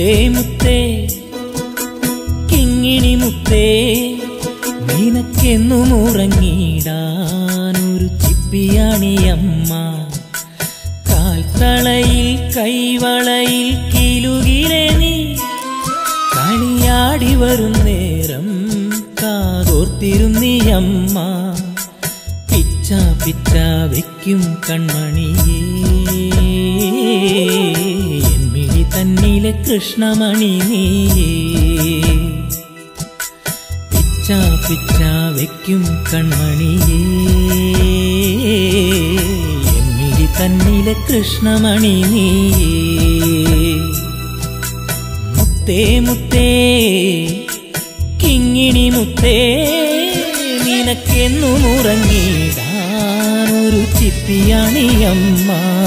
മുത്തേ മുത്തേ കിങ്ങിണി മുത്തേ നിനക്കെന്നും ഉറങ്ങിടാനൊരു ചിപ്പിയാണിയമ്മ കാൽത്തളയിൽ കൈവളയിൽ കിലുകിലെ നീ കളിയാടി വരും നേരം കാതോർത്തിരുന്നിയമ്മ പിച്ച പിച്ച വെക്കും കൺമണിയേ എന്മിഴി തന്നിലെ കൃഷ്ണമണി നീയേ പിച്ച പിച്ച വെക്കും കൺമണിയേ എന്മിഴി തന്നിലെ കൃഷ്ണമണി നീയേ മുത്തേ മുത്തേ കിങ്ങിണി മുത്തേ നിനക്കെന്നും ഉറങ്ങിടാനൊരു ചിപ്പിയാണിയമ്മ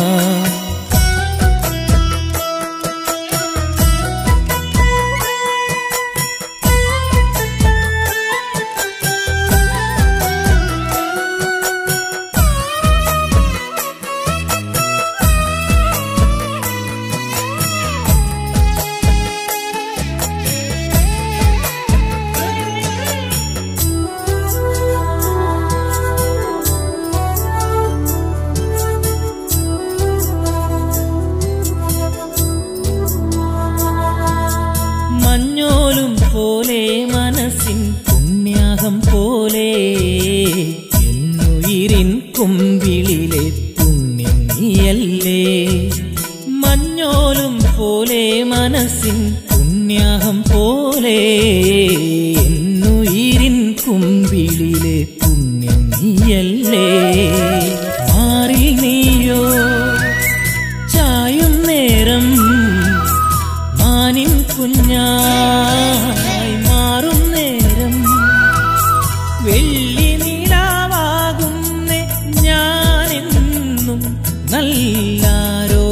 മഞ്ഞോലും പോലെ മനസ്സിൻ പുണ്യാഹം പോലെ എന്നുയിരിൻ കുമ്പിളിലെ പുണ്യം നീയല്ലേ മഞ്ഞോലും പോലെ മനസ്സിൻ പുണ്യാഹം പോലെ എന്നുയിരിൻ കുമ്പിളിലെ പുണ്യം നീയല്ലേ മാറി നീയോ ചായും നേരം മാനിൻ കുഞ്ഞായി മാറും നേരം വെള്ളി നീലാവാകുന്നേ ഞാനെന്നും നല്ലാരോ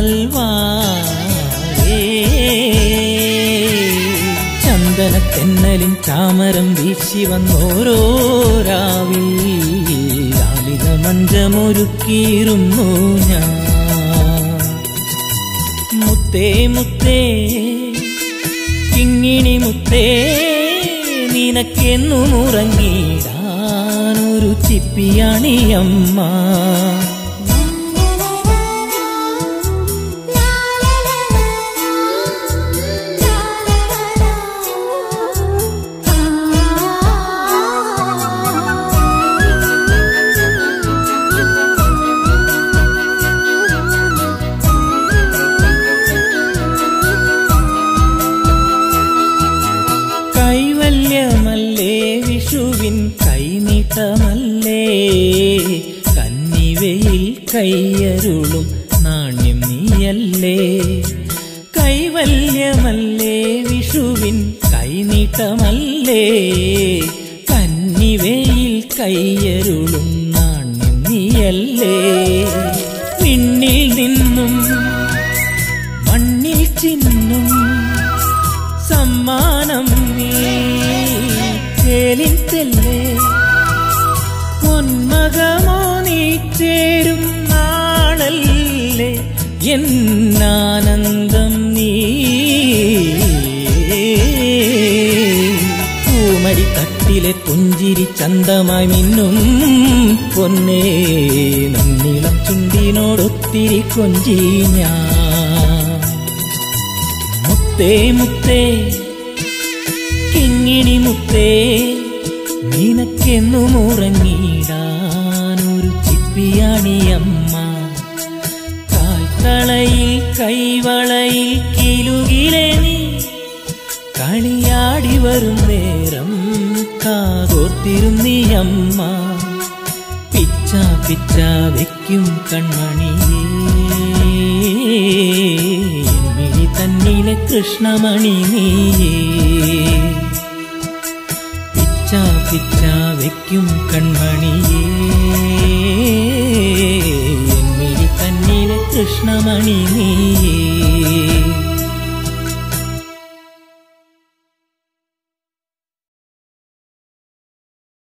മൽവാരേ ചന്ദനത്തെന്നലിൻ ചാമരം വീശി വന്നോരോ രാവിൽ ലാലിത മഞ്ചമൊരുക്കിയിരുന്നു ഞാൻ മുത്തേ മുത്തേ കിങ്ങിണി മുത്തേ നിനക്കെന്നും ഉറങ്ങിടാനൊരു ചിപ്പിയാണിയമ്മ കൈവല്യമല്ലേ വിഷുവിൻ കൈനീട്ടമല്ലേ കന്നിവയിൽ കയ്യരുളും നാണ്യം നീയല്ലേ കൈവല്യമല്ലേ വിഷുവിൻ കൈനീട്ടമല്ലേ കന്നിവയിൽ കയ്യരുളും നാണ്യം നീയല്ലേ വിണ്ണിൽ നിന്നും മണ്ണിൽ ചിന്നും സമ്മാനം നീ ചേലിൻ തെല്ലേ പൊന്മകമോ നീ ചേരും നാളല്ലേ എന്നാനന്ദം നീ പൂമടി തട്ടിലെ പുഞ്ചിരി ചന്തമായി മിന്നും പൊന്നേ നന്നിളം ചുണ്ടിനോടൊത്തിരി കൊഞ്ചി ഞാൻ മുത്തേ മുത്തേ കിങ്ങിണി മുത്തേ നിനക്കെന്നും ഉറങ്ങിടാനൊരു ചിപ്പിയാണിയമ്മ കാൽത്തളയിൽ കൈവളയിൽ കിലുകിലെ നീ കളിയാടി വരും നേരം കാതോർത്തിരുന്നിയമ്മ പിച്ച പിച്ച വെക്കും കൺമണിയേ എന്മിഴി തന്നിലെ കൃഷ്ണമണി നീയേ പിച്ച പിച്ച വെക്കും കൺമണിയേ എന്മിഴി തന്നിലെ കൃഷ്ണമണി നീയേ